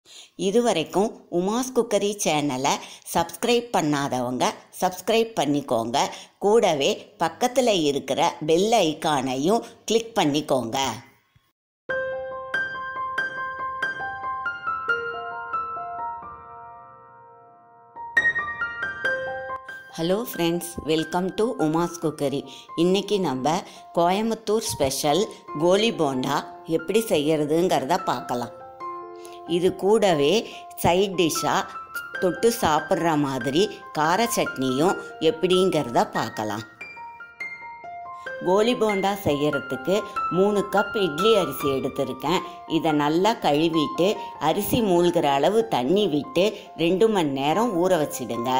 இதுவரைக்கும் உமாஸ் குக்கரி சேனலை சப்ஸ்கிரைப் பண்ணாதவங்க சப்ஸ்கிரைப் பண்ணிக்கோங்க கூடவே பக்கத்தில் இருக்கிற பெல் ஐக்கானையும் கிளிக் பண்ணிக்கோங்க hello friends welcome to Uma's cookery இன்றைக்கி நம்ம கோயம்புத்தூர் ஸ்பெஷல் கோலி போண்டா எப்படி செய்யறதுங்கிறத பார்க்கலாம் இது கூடவே சைட் டிஷ்ஷாக தொட்டு சாப்பிட்ற மாதிரி கார சட்னியும் எப்படிங்கிறத பார்க்கலாம் கோலி போண்டா செய்யறதுக்கு மூணு கப் இட்லி அரிசி எடுத்திருக்கேன் இதை நல்லா கழுவிட்டு அரிசி மூழ்கிற அளவு தண்ணி விட்டு ரெண்டு மணி நேரம் ஊற வச்சிடுங்க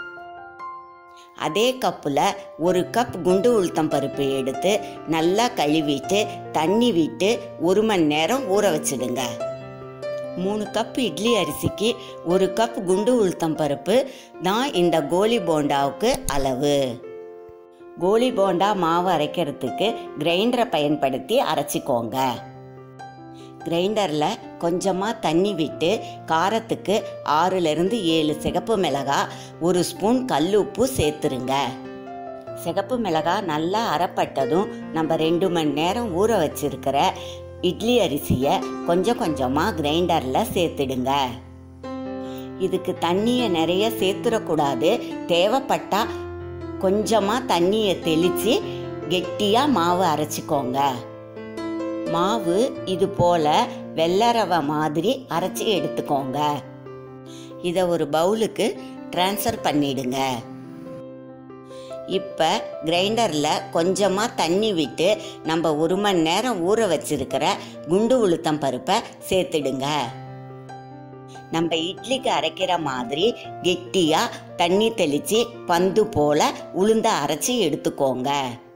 அதே கப்பில் ஒரு கப் குண்டு உளுத்தம் பருப்பு எடுத்து நல்லா கழுவிட்டு தண்ணி விட்டு ஒரு மணி நேரம் ஊற வச்சிடுங்க மூணு கப் இட்லி அரிசிக்கு ஒரு கப் குண்டு உளுத்தம் பருப்பு தான் இந்த கோலி போண்டாவுக்கு அளவு கோலி போண்டா மாவு அரைக்கிறதுக்கு கிரைண்டரை பயன்படுத்தி அரைச்சிக்கோங்க கிரைண்டரில் கொஞ்சமாக தண்ணி விட்டு காரத்துக்கு ஆறுலேருந்து ஏழு சிகப்பு மிளகாய் ஒரு ஸ்பூன் கல்லுப்பு சேர்த்துருங்க சிகப்பு மிளகாய் நல்லா அரைப்பட்டதும் நம்ம ரெண்டு மணி நேரம் ஊற வச்சிருக்கிற இட்லி அரிசியை கொஞ்சம் கொஞ்சமாக கிரைண்டரில் சேர்த்துடுங்க இதுக்கு தண்ணியை நிறைய சேர்த்துடக்கூடாது தேவைப்பட்டா கொஞ்சமாக தண்ணியை தெளித்து கெட்டியாக மாவு அரைச்சிக்கோங்க மாவு இது போல வெள்ளரவை மாதிரி அரைச்சி எடுத்துக்கோங்க இதை ஒரு பவுலுக்கு ட்ரான்ஸ்ஃபர் பண்ணிடுங்க இப்போ கிரைண்டரில் கொஞ்சமாக தண்ணி விட்டு நம்ம ஒரு மணி நேரம் ஊற வச்சிருக்கிற குண்டு உளுத்தம் பருப்பை சேர்த்துடுங்க நம்ம இட்லிக்கு அரைக்கிற மாதிரி கெட்டியாக தண்ணி தெளித்து பந்து போல் உளுந்த அரைச்சி எடுத்துக்கோங்க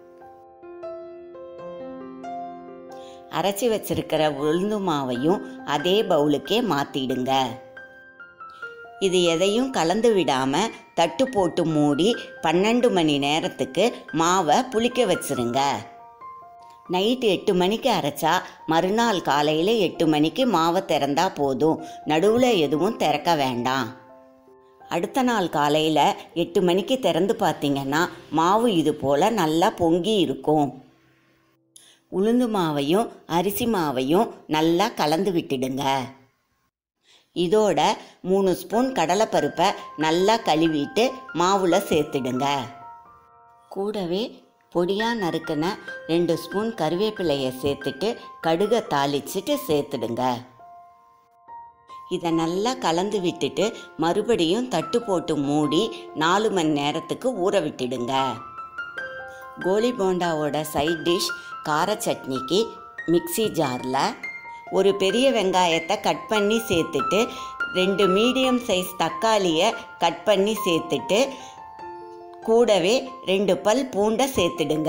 அரைச்சி வச்சிருக்கிற உளுந்து மாவையும் அதே பவுலுக்கே மாற்றிடுங்க இது எதையும் கலந்து விடாமல் தட்டு போட்டு மூடி பன்னெண்டு மணி நேரத்துக்கு மாவை புளிக்க வச்சிருங்க நைட்டு எட்டு மணிக்கு அரைச்சா மறுநாள் காலையில் எட்டு மணிக்கு மாவை திறந்தா போதும் நடுவில் எதுவும் திறக்க வேண்டாம் அடுத்த நாள் காலையில் எட்டு மணிக்கு திறந்து பார்த்தீங்கன்னா மாவு இது போல் நல்லா பொங்கி இருக்கும் உளுந்து மாவையும் அரிசி மாவையும் நல்லா கலந்து விட்டுடுங்க இதோட மூணு ஸ்பூன் கடலைப்பருப்பை நல்லா கழுவிட்டு மாவில் சேர்த்துடுங்க கூடவே பொடியாக நறுக்கின ரெண்டு ஸ்பூன் கருவேப்பிலையை சேர்த்துட்டு கடுகை தாளிச்சிட்டு சேர்த்துடுங்க இதை நல்லா கலந்து விட்டுட்டு மறுபடியும் தட்டு போட்டு மூடி நாலு மணி நேரத்துக்கு ஊற விட்டுடுங்க கோலி போண்டாவோட சைட் டிஷ் கார சட்னிக்கு மிக்சி ஜாரில் ஒரு பெரிய வெங்காயத்தை கட் பண்ணி சேர்த்துட்டு ரெண்டு மீடியம் சைஸ் தக்காளியை கட் பண்ணி சேர்த்துட்டு கூடவே ரெண்டு பல் பூண்டை சேர்த்துடுங்க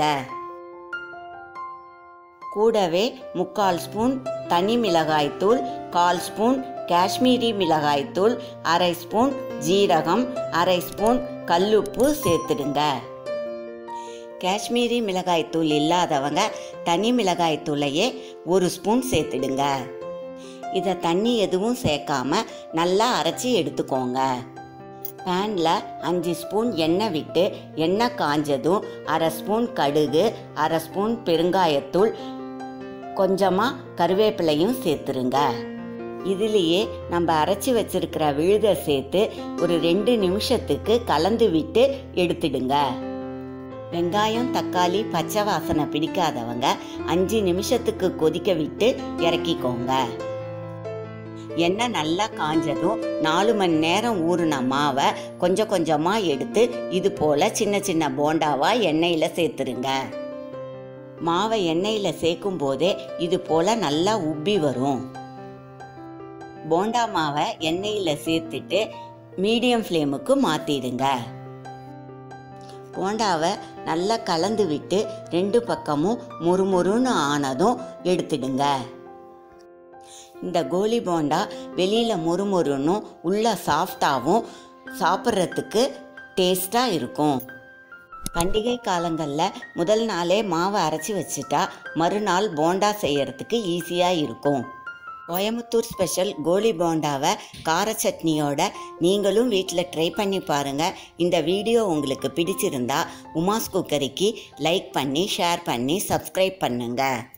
கூடவே முக்கால் ஸ்பூன் தனி மிளகாய்த்தூள் கால் ஸ்பூன் காஷ்மீரி மிளகாய்த்தூள் அரை ஸ்பூன் ஜீரகம் அரை ஸ்பூன் கல்லுப்பு சேர்த்துடுங்க காஷ்மீரி மிளகாய்த்தூள் இல்லாதவங்க தனி மிளகாய்த்தூளையே ஒரு ஸ்பூன் சேர்த்துடுங்க இதை தண்ணி எதுவும் சேர்க்காம நல்லா அரைச்சி எடுத்துக்கோங்க பேனில் அஞ்சு ஸ்பூன் எண்ணெய் விட்டு எண்ணெய் காஞ்சதும் அரை ஸ்பூன் கடுகு அரை ஸ்பூன் பெருங்காயத்தூள் கொஞ்சமாக கருவேப்பிலையும் சேர்த்துருங்க இதுலேயே நம்ம அரைச்சி வச்சிருக்கிற விழுதை சேர்த்து ஒரு ரெண்டு நிமிஷத்துக்கு கலந்து விட்டு எடுத்துடுங்க வெங்காயம் தக்காளி பச்சை வாசனை பிடிக்காதவங்க அஞ்சு நிமிஷத்துக்கு கொதிக்க விட்டு இறக்கிக்கோங்க எண்ணெய் நல்லா காஞ்சதும் நாலு மணி நேரம் ஊறின மாவை கொஞ்சம் கொஞ்சமாக எடுத்து இது போல் சின்ன சின்ன போண்டாவாக எண்ணெயில் சேர்த்துருங்க மாவை எண்ணெயில் சேர்க்கும் போதே இது போல் நல்லா உப்பி வரும் போண்டா மாவை எண்ணெயில் சேர்த்துட்டு மீடியம் ஃப்ளேமுக்கு மாற்றிடுங்க போண்டாவை நல்லா கலந்து விட்டு ரெண்டு பக்கமும் முறுமுறுன்னு ஆனதும் எடுத்துடுங்க இந்த கோலி போண்டா வெளியில் முறுமுறுன்னும் உள்ள சாஃப்டாகவும் சாப்பிட்றதுக்கு டேஸ்ட்டாக இருக்கும் பண்டிகை காலங்களில் முதல் நாளே மாவை அரைச்சி வச்சுட்டா மறுநாள் போண்டா செய்யறதுக்கு ஈஸியாக இருக்கும் கோயம்புத்தூர் ஸ்பெஷல் கோலி போண்டாவை கார சட்னியோட நீங்களும் வீட்டில் ட்ரை பண்ணி பாருங்கள் இந்த வீடியோ உங்களுக்கு பிடிச்சிருந்தா உமாஸ் குக்கரிக்கு லைக் பண்ணி ஷேர் பண்ணி சப்ஸ்கிரைப் பண்ணுங்கள்